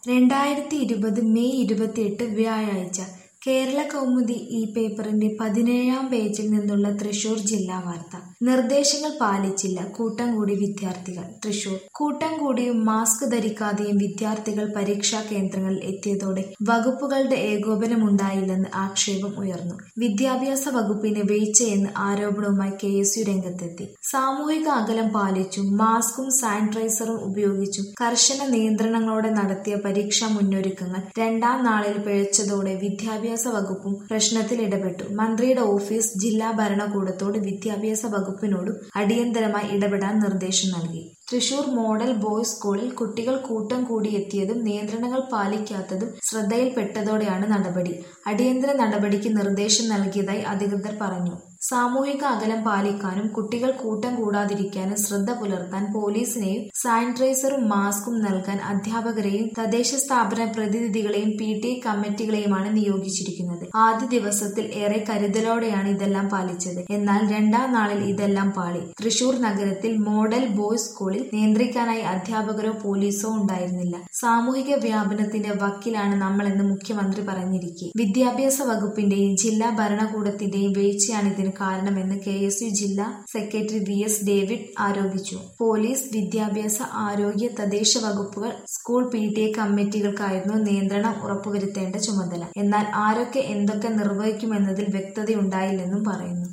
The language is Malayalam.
രണ്ടായിരത്തി ഇരുപത് മെയ് ഇരുപത്തിയെട്ട് വ്യാഴാഴ്ച കേരള കൗമുദി ഈ പേപ്പറിന്റെ പതിനേഴാം പേജിൽ നിന്നുള്ള തൃശൂർ ജില്ലാ വാർത്ത നിർദ്ദേശങ്ങൾ പാലിച്ചില്ല കൂട്ടം കൂടി വിദ്യാർത്ഥികൾ തൃശൂർ കൂട്ടം കൂടിയും മാസ്ക് ധരിക്കാതെയും വിദ്യാർത്ഥികൾ പരീക്ഷാ കേന്ദ്രങ്ങളിൽ എത്തിയതോടെ വകുപ്പുകളുടെ ഏകോപനമുണ്ടായില്ലെന്ന് ആക്ഷേപം ഉയർന്നു വിദ്യാഭ്യാസ വകുപ്പിന് വീഴ്ചയെന്ന് ആരോപണവുമായി കെ എസ് യു രംഗത്തെത്തി സാമൂഹിക അകലം പാലിച്ചും മാസ്കും സാനിറ്റൈസറും ഉപയോഗിച്ചും കർശന നിയന്ത്രണങ്ങളോടെ നടത്തിയ പരീക്ഷാ മുന്നൊരുക്കങ്ങൾ രണ്ടാം നാളിൽ പിഴച്ചതോടെ വിദ്യാഭ്യാസ വകുപ്പും പ്രശ്നത്തിൽ ഇടപെട്ടു മന്ത്രിയുടെ ഓഫീസ് ജില്ലാ ഭരണകൂടത്തോട് വിദ്യാഭ്യാസ വകുപ്പിനോടും അടിയന്തരമായി ഇടപെടാൻ നിർദ്ദേശം നൽകി തൃശൂർ മോഡൽ ബോയ്സ് സ്കൂളിൽ കുട്ടികൾ കൂട്ടം കൂടിയെത്തിയതും നിയന്ത്രണങ്ങൾ പാലിക്കാത്തതും ശ്രദ്ധയിൽപ്പെട്ടതോടെയാണ് നടപടി അടിയന്തര നടപടിക്ക് നിർദ്ദേശം നൽകിയതായി അധികൃതർ പറഞ്ഞു സാമൂഹിക അകലം പാലിക്കാനും കുട്ടികൾ കൂട്ടം കൂടാതിരിക്കാനും ശ്രദ്ധ പുലർത്താൻ പോലീസിനെയും സാനിറ്റൈസറും മാസ്കും നൽകാൻ അധ്യാപകരെയും തദ്ദേശ സ്ഥാപന പ്രതിനിധികളെയും പി ടി എ കമ്മിറ്റികളെയുമാണ് നിയോഗിച്ചിരിക്കുന്നത് ആദ്യ ദിവസത്തിൽ ഏറെ കരുതലോടെയാണ് ഇതെല്ലാം പാലിച്ചത് എന്നാൽ രണ്ടാം നാളിൽ ഇതെല്ലാം പാളി തൃശൂർ നഗരത്തിൽ മോഡൽ ബോയ്സ് സ്കൂളിൽ നിയന്ത്രിക്കാനായി അധ്യാപകരോ പോലീസോ ഉണ്ടായിരുന്നില്ല സാമൂഹിക വ്യാപനത്തിന്റെ വക്കിലാണ് നമ്മളെന്ന് മുഖ്യമന്ത്രി പറഞ്ഞിരിക്കെ വിദ്യാഭ്യാസ വകുപ്പിന്റെയും ജില്ലാ ഭരണകൂടത്തിന്റെയും വീഴ്ചയാണ് ഇതിന് കാരണമെന്ന് കെ എസ് യു ജില്ലാ സെക്രട്ടറി വി എസ് ഡേവിഡ് ആരോപിച്ചു പോലീസ് വിദ്യാഭ്യാസ ആരോഗ്യ തദ്ദേശ വകുപ്പുകൾ സ്കൂൾ പി ടി എ കമ്മിറ്റികൾക്കായിരുന്നു നിയന്ത്രണം ഉറപ്പുവരുത്തേണ്ട ചുമതല എന്നാൽ ആരൊക്കെ എന്തൊക്കെ നിർവഹിക്കുമെന്നതിൽ വ്യക്തതയുണ്ടായില്ലെന്നും പറയുന്നു